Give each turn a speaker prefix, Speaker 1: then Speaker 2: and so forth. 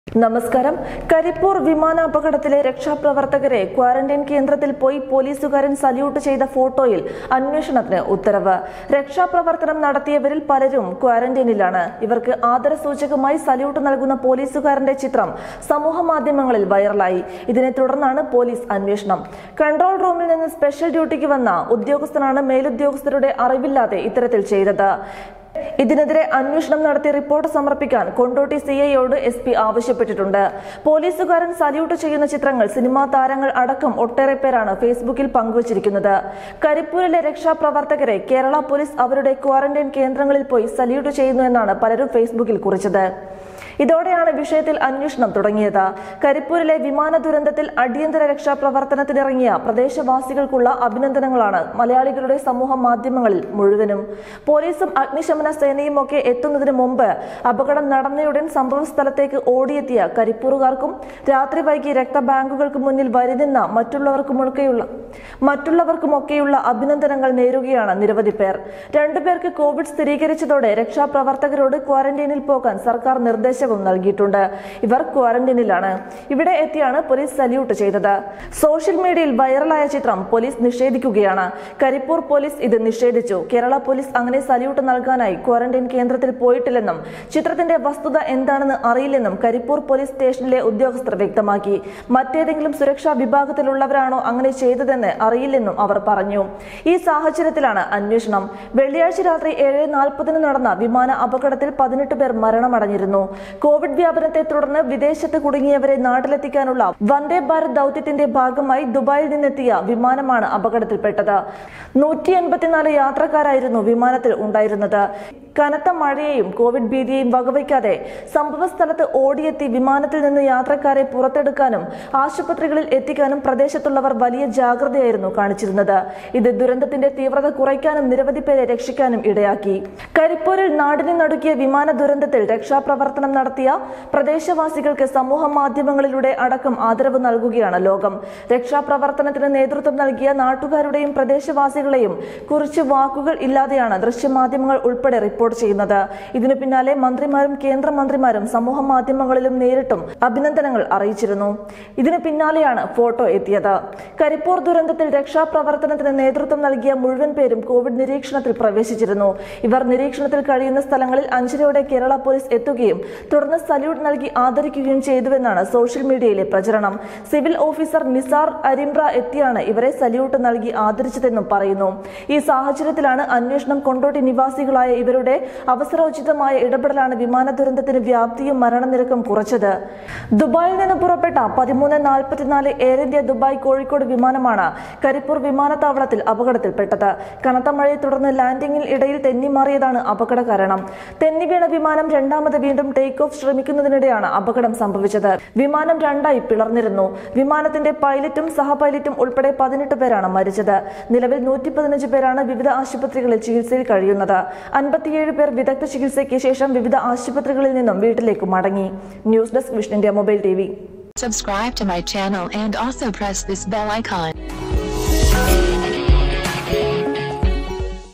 Speaker 1: നമസ്കാരം കരിപ്പൂർ വിമാനാപകടത്തിലെ രക്ഷാപ്രവർത്തകരെ ക്വാറന്റൈൻ കേന്ദ്രത്തിൽ പോയി പോലീസുകാരൻ സല്യൂട്ട് ചെയ്ത ഫോട്ടോയിൽ അന്വേഷണത്തിന് ഉത്തരവ് രക്ഷാപ്രവർത്തനം നടത്തിയവരിൽ പലരും ക്വാറന്റൈനിലാണ് ഇവർക്ക് ആദരസൂചകമായി സല്യൂട്ട് നൽകുന്ന പോലീസുകാരന്റെ ചിത്രം സമൂഹ മാധ്യമങ്ങളിൽ വൈറലായി ഇതിനെ തുടർന്നാണ് പോലീസ് അന്വേഷണം കൺട്രോൾ റൂമിൽ നിന്ന് സ്പെഷ്യൽ ഡ്യൂട്ടിക്ക് വന്ന ഉദ്യോഗസ്ഥനാണ് മേലുദ്യോഗസ്ഥരുടെ അറിവില്ലാതെ ഇത്തരത്തിൽ ചെയ്തത് ഇതിനെതിരെ അന്വേഷണം നടത്തി റിപ്പോർട്ട് സമർപ്പിക്കാൻ കൊണ്ടോട്ടി സി ഐയോട് എസ് പി ആവശ്യപ്പെട്ടിട്ടുണ്ട് പോലീസുകാരൻ സല്യൂട്ട് ചെയ്യുന്ന ചിത്രങ്ങൾ സിനിമാ താരങ്ങൾ അടക്കം ഒട്ടേറെ പേരാണ് ഫേസ്ബുക്കിൽ പങ്കുവച്ചിരിക്കുന്നത് കരിപ്പൂരിലെ രക്ഷാപ്രവർത്തകരെ കേരള പോലീസ് അവരുടെ ക്വാറന്റൈൻ കേന്ദ്രങ്ങളിൽ പോയി സല്യൂട്ട് ചെയ്യുന്നു എന്നാണ് പലരും ഫേസ്ബുക്കിൽ കുറിച്ചത് ഇതോടെയാണ് വിഷയത്തിൽ അന്വേഷണം തുടങ്ങിയത് കരിപ്പൂരിലെ വിമാന ദുരന്തത്തിൽ അടിയന്തര രക്ഷാപ്രവർത്തനത്തിനിറങ്ങിയ പ്രദേശവാസികൾക്കുള്ള അഭിനന്ദനങ്ങളാണ് മലയാളികളുടെ സമൂഹ മാധ്യമങ്ങളിൽ മുഴുവനും പോലീസും അഗ്നിശമന സേനയും ഒക്കെ എത്തുന്നതിന് മുമ്പ് അപകടം നടന്നയുടൻ സംഭവ സ്ഥലത്തേക്ക് ഓടിയെത്തിയ കരിപ്പൂറുകാർക്കും രാത്രി വൈകി രക്തബാങ്കുകൾക്ക് മുന്നിൽ വരിനിന്ന മറ്റുള്ളവർക്കുമൊക്കെയുള്ള മറ്റുള്ളവർക്കുമൊക്കെയുള്ള അഭിനന്ദനങ്ങൾ നേരുകയാണ് നിരവധി പേർ രണ്ടുപേർക്ക് കോവിഡ് സ്ഥിരീകരിച്ചതോടെ രക്ഷാപ്രവർത്തകരോട് ക്വാറന്റൈനിൽ പോകാൻ സർക്കാർ നിർദ്ദേശവും നൽകിയിട്ടുണ്ട് ഇവർ ക്വാറന്റൈനിലാണ് ഇവിടെ എത്തിയാണ് പോലീസ് സല്യൂട്ട് ചെയ്തത് സോഷ്യൽ മീഡിയയിൽ വൈറലായ ചിത്രം പോലീസ് നിഷേധിക്കുകയാണ് കരിപ്പൂർ പോലീസ് ഇത് നിഷേധിച്ചു കേരള പോലീസ് അങ്ങനെ സല്യൂട്ട് നൽകാനായി ക്വാറന്റൈൻ കേന്ദ്രത്തിൽ പോയിട്ടില്ലെന്നും ചിത്രത്തിന്റെ വസ്തുത എന്താണെന്ന് അറിയില്ലെന്നും കരിപ്പൂർ പോലീസ് സ്റ്റേഷനിലെ ഉദ്യോഗസ്ഥർ വ്യക്തമാക്കി മറ്റേതെങ്കിലും സുരക്ഷാ വിഭാഗത്തിലുള്ളവരാണോ അങ്ങനെ ചെയ്തതെന്ന് അറിയില്ലെന്നും അവർ പറഞ്ഞു ഈ സാഹചര്യത്തിലാണ് അന്വേഷണം വെള്ളിയാഴ്ച രാത്രി ഏഴ് നാൽപ്പതിന് നടന്ന വിമാന അപകടത്തിൽ പതിനെട്ട് പേർ മരണമടഞ്ഞിരുന്നു കോവിഡ് വ്യാപനത്തെ തുടർന്ന് വിദേശത്ത് കുടുങ്ങിയവരെ നാട്ടിലെത്തിക്കാനുള്ള വന്ദേ ഭാരത് ദൌത്യത്തിന്റെ ഭാഗമായി ദുബായിൽ നിന്നെത്തിയ വിമാനമാണ് അപകടത്തിൽപ്പെട്ടത് നൂറ്റി എൺപത്തിനാല് യാത്രക്കാരായിരുന്നു വിമാനത്തിൽ ഉണ്ടായിരുന്നത് കനത്ത മഴയെയും കോവിഡ് ഭീതിയെയും വകവയ്ക്കാതെ സംഭവ സ്ഥലത്ത് ഓടിയെത്തി വിമാനത്തിൽ നിന്ന് യാത്രക്കാരെ പുറത്തെടുക്കാനും ആശുപത്രികളിൽ എത്തിക്കാനും പ്രദേശത്തുള്ളവർ വലിയ ജാഗ്രതയായിരുന്നു കാണിച്ചിരുന്നത് ഇത് ദുരന്തത്തിന്റെ തീവ്രത കുറയ്ക്കാനും നിരവധി പേരെ രക്ഷിക്കാനും ഇടയാക്കി കരിപ്പൂരിൽ നാടിനെ നടുക്കിയ വിമാന ദുരന്തത്തിൽ രക്ഷാപ്രവർത്തനം നടത്തിയ പ്രദേശവാസികൾക്ക് സമൂഹ മാധ്യമങ്ങളിലൂടെ അടക്കം ആദരവ് നൽകുകയാണ് ലോകം രക്ഷാപ്രവർത്തനത്തിന് നേതൃത്വം നൽകിയ നാട്ടുകാരുടെയും പ്രദേശവാസികളെയും കുറിച്ച് വാക്കുകൾ ഇല്ലാതെയാണ് ദൃശ്യമാധ്യമങ്ങൾ ഉൾപ്പെടെ റിപ്പോർട്ട് ചെയ്യുന്നത് ഇതിനു പിന്നാലെ മന്ത്രിമാരും കേന്ദ്രമന്ത്രിമാരും സമൂഹ മാധ്യമങ്ങളിലും നേരിട്ടും അഭിനന്ദനങ്ങൾ അറിയിച്ചിരുന്നു ഇതിനു പിന്നാലെയാണ് ഫോട്ടോ എത്തിയത് കരിപ്പൂർ ദുരന്തത്തിൽ രക്ഷാപ്രവർത്തനത്തിന് നേതൃത്വം നൽകിയ മുഴുവൻ പേരും കോവിഡ് നിരീക്ഷണത്തിൽ പ്രവേശിച്ചിരുന്നു ഇവർ നിരീക്ഷണത്തിൽ കഴിയുന്ന സ്ഥലങ്ങളിൽ അഞ്ചരയോടെ കേരള പോലീസ് എത്തുകയും തുടർന്ന് സല്യൂട്ട് നൽകി ആദരിക്കുകയും ചെയ്തുവെന്നാണ് സോഷ്യൽ മീഡിയയിലെ പ്രചരണം സിവിൽ ഓഫീസർ നിസാർ അരിമ്ര എത്തിയാണ് ഇവരെ സല്യൂട്ട് നൽകി ആദരിച്ചതെന്നും പറയുന്നു ഈ സാഹചര്യത്തിലാണ് അന്വേഷണം കൊണ്ടോട്ടി നിവാസികളായ ഇവരുടെ അവസരോചിതമായ ഇടപെടലാണ് വിമാന ദുരന്തത്തിന് വ്യാപ്തിയും മരണനിരക്കും കുറച്ചത് ദുബായിൽ നിന്ന് പുറപ്പെട്ട പതിമൂന്ന് നാൽപ്പത്തിനാല് എയർ ഇന്ത്യ ദുബായ് കോഴിക്കോട് വിമാനമാണ് കരിപ്പൂർ വിമാനത്താവളത്തിൽ അപകടത്തിൽപ്പെട്ടത് കനത്ത മഴയെ തുടർന്ന് ലാൻഡിംഗിൽ ഇടയിൽ തെന്നിമാറിയതാണ് അപകട കാരണം തെന്നി വീണ വിമാനം രണ്ടാമത് വീണ്ടും ടേക്ക് ഓഫ് ശ്രമിക്കുന്നതിനിടെയാണ് അപകടം സംഭവിച്ചത് വിമാനം രണ്ടായി പിളർന്നിരുന്നു വിമാനത്തിന്റെ പൈലറ്റും സഹ പൈലറ്റും ഉൾപ്പെടെ പതിനെട്ട് പേരാണ് മരിച്ചത് നിലവിൽ നൂറ്റി പതിനഞ്ച് പേരാണ് വിവിധ ആശുപത്രികളിൽ ചികിത്സയിൽ കഴിയുന്നത് അൻപത്തിയേഴ് പേർ വിദഗ്ധ ചികിത്സയ്ക്ക് ശേഷം വിവിധ ആശുപത്രികളിൽ നിന്നും വീട്ടിലേക്ക് മടങ്ങി news desk vision India mobile T
Speaker 2: Subscribe to my channel and also press this bell icon.